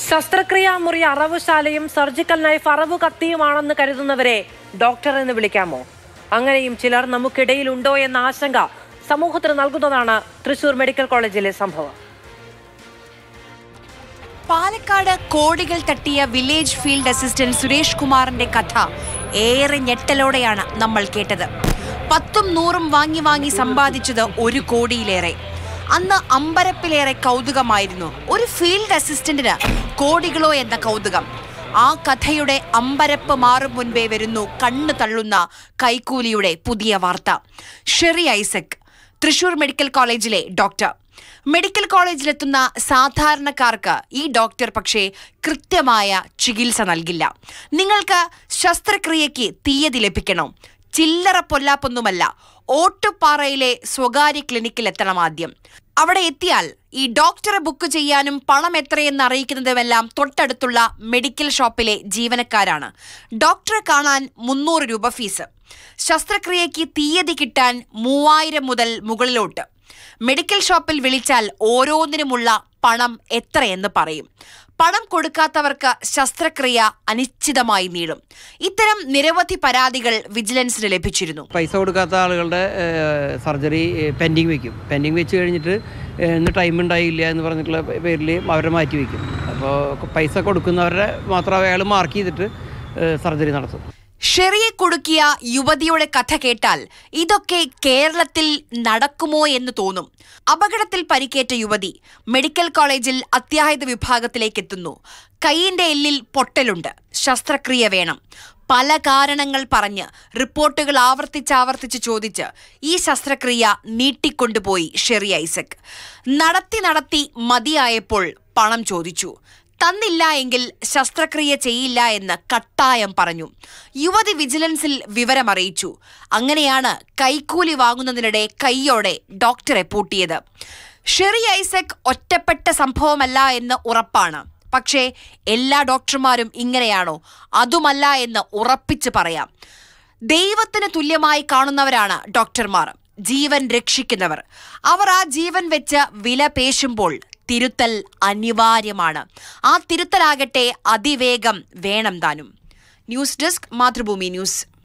ശസ്ത്രക്രിയാ മുറി അറവുശാലയും സർജിക്കൽ നൈഫ് അറവു കത്തിയുമാണെന്ന് കരുതുന്നവരെ ഡോക്ടർ എന്ന് വിളിക്കാമോ അങ്ങനെയും ചിലർ നമുക്കിടയിലുണ്ടോ എന്ന ആശങ്ക സമൂഹത്തിന് നൽകുന്നതാണ് തൃശൂർ മെഡിക്കൽ കോളേജിലെ സംഭവം പാലക്കാട് കോടികൾ തട്ടിയ വില്ലേജ് ഫീൽഡ് അസിസ്റ്റന്റ് സുരേഷ് കുമാറിന്റെ കഥ ഏറെ ഞെട്ടലോടെയാണ് നമ്മൾ കേട്ടത് പത്തും നൂറും വാങ്ങി വാങ്ങി സമ്പാദിച്ചത് ഒരു കോടിയിലേറെ അന്ന് അമ്പരപ്പിലേറെ കൗതുകമായിരുന്നു ഒരു ഫീൽഡ് അസിസ്റ്റന്റിന് കോടികളോ എന്ന കൗതുകം ആ കഥയുടെ അമ്പരപ്പ് മാറും മുൻപേ വരുന്നു കണ്ണു തള്ളുന്ന കൈക്കൂലിയുടെ പുതിയ വാർത്ത ഷെറി ഐസക് തൃശൂർ മെഡിക്കൽ കോളേജിലെ ഡോക്ടർ മെഡിക്കൽ കോളേജിലെത്തുന്ന സാധാരണക്കാർക്ക് ഈ ഡോക്ടർ പക്ഷേ കൃത്യമായ ചികിത്സ നൽകില്ല നിങ്ങൾക്ക് ശസ്ത്രക്രിയയ്ക്ക് തീയതി ലഭിക്കണം ചില്ലറ പൊല്ലാപ്പൊന്നുമല്ല ഓട്ടുപാറയിലെ സ്വകാര്യ ക്ലിനിക്കിൽ എത്തണം ആദ്യം അവിടെ എത്തിയാൽ ഈ ഡോക്ടറെ ബുക്ക് ചെയ്യാനും പണം എത്രയെന്ന് അറിയിക്കുന്നതുമെല്ലാം തൊട്ടടുത്തുള്ള മെഡിക്കൽ ഷോപ്പിലെ ജീവനക്കാരാണ് ഡോക്ടറെ കാണാൻ മുന്നൂറ് രൂപ ഫീസ് ശസ്ത്രക്രിയയ്ക്ക് തീയതി കിട്ടാൻ മൂവായിരം മുതൽ മുകളിലോട്ട് മെഡിക്കൽ ഷോപ്പിൽ വിളിച്ചാൽ ഓരോന്നിനുമുള്ള പണം എത്രയെന്ന് പറയും പണം കൊടുക്കാത്തവർക്ക് ശസ്ത്രക്രിയ അനിശ്ചിതമായി നീളും ഇത്തരം നിരവധി പരാതികൾ വിജിലൻസിന് ലഭിച്ചിരുന്നു പൈസ കൊടുക്കാത്ത ആളുകളുടെ സർജറി പെൻഡിങ് വെക്കും പെൻഡിങ് വെച്ച് കഴിഞ്ഞിട്ട് ഏഹ്, ഇന്ന് ടൈം ഉണ്ടായില്ല എന്ന് പറഞ്ഞിട്ടുള്ള പേരിൽ അവരെ മാറ്റി വയ്ക്കും അപ്പോൾ പൈസ കൊടുക്കുന്നവരെ മാത്രം അയാൾ മാർക്ക് ചെയ്തിട്ട് സർജറി നടത്തും ഷെറിയെ കുടുക്കിയ യുവതിയുടെ കഥ കേട്ടാൽ ഇതൊക്കെ കേരളത്തിൽ നടക്കുമോ എന്ന് തോന്നും അപകടത്തിൽ പരിക്കേറ്റ യുവതി മെഡിക്കൽ കോളേജിൽ അത്യാഹിത വിഭാഗത്തിലേക്ക് എത്തുന്നു കൈയിന്റെ എല്ലിൽ പൊട്ടലുണ്ട് ശസ്ത്രക്രിയ വേണം പല കാരണങ്ങൾ പറഞ്ഞ് റിപ്പോർട്ടുകൾ ആവർത്തിച്ചാവർത്തിച്ച് ചോദിച്ച് ഈ ശസ്ത്രക്രിയ നീട്ടിക്കൊണ്ടുപോയി ഷെറി ഐസക് നടത്തി നടത്തി മതിയായപ്പോൾ പണം ചോദിച്ചു തന്നില്ല എങ്കിൽ ശസ്ത്രക്രിയ ചെയ്യില്ല എന്ന് കട്ടായം പറഞ്ഞു യുവതി വിജിലൻസിൽ വിവരമറിയിച്ചു അങ്ങനെയാണ് കൈക്കൂലി വാങ്ങുന്നതിനിടെ കൈയോടെ ഡോക്ടറെ പൂട്ടിയത് ഷെറി ഐസക് ഒറ്റപ്പെട്ട സംഭവമല്ല എന്ന് ഉറപ്പാണ് പക്ഷേ എല്ലാ ഡോക്ടർമാരും ഇങ്ങനെയാണോ അതുമല്ല എന്ന് ഉറപ്പിച്ച് പറയാം ദൈവത്തിന് തുല്യമായി കാണുന്നവരാണ് ഡോക്ടർമാർ ജീവൻ രക്ഷിക്കുന്നവർ അവർ ആ ജീവൻ വെച്ച് വില പേശുമ്പോൾ തിരുത്തൽ അനിവാര്യമാണ് ആ തിരുത്തലാകട്ടെ അതിവേഗം വേണം താനും ന്യൂസ് ഡെസ്ക് മാതൃഭൂമി ന്യൂസ്